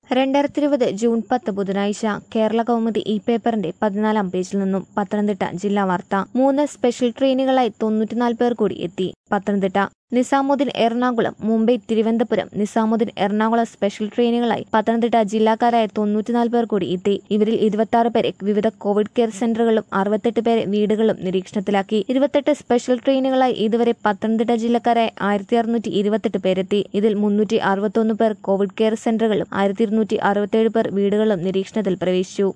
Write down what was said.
രണ്ടായിരത്തി ഇരുപത് ജൂൺ പത്ത് ബുധനാഴ്ച കേരള കൗമുദി ഈ പേപ്പറിന്റെ പതിനാലാം പേജിൽ നിന്നും പത്തനംതിട്ട ജില്ലാ വാർത്ത മൂന്ന് സ്പെഷ്യൽ ട്രെയിനുകളായി തൊണ്ണൂറ്റിനാല് പേർ കൂടി എത്തി പത്തനംതിട്ട നിസാമുദ്ദീൻ എറണാകുളം മുംബൈ തിരുവനന്തപുരം നിസാമുദ്ദീൻ എറണാകുളം സ്പെഷ്യൽ ട്രെയിനുകളായി പത്തനംതിട്ട ജില്ലക്കാരായ തൊണ്ണൂറ്റിനാല് പേർ കൂടി എത്തി ഇവരിൽ ഇരുപത്തി പേരെ വിവിധ കോവിഡ് കെയർ സെന്ററുകളും അറുപത്തെട്ട് പേരെ വീടുകളും നിരീക്ഷണത്തിലാക്കി ഇരുപത്തെട്ട് സ്പെഷ്യൽ ട്രെയിനുകളായി ഇതുവരെ പത്തനംതിട്ട ജില്ലക്കാരായ ആയിരത്തി അറുന്നൂറ്റി ഇരുപത്തെട്ട് പേരെത്തി ഇതിൽ മുന്നൂറ്റി അറുപത്തൊന്ന് പേർ കോവിഡ് കെയർ സെന്ററുകളും ആയിരത്തി ഇരുന്നൂറ്റി അറുപത്തേഴ് പേർ വീടുകളും നിരീക്ഷണത്തിൽ പ്രവേശിച്ചു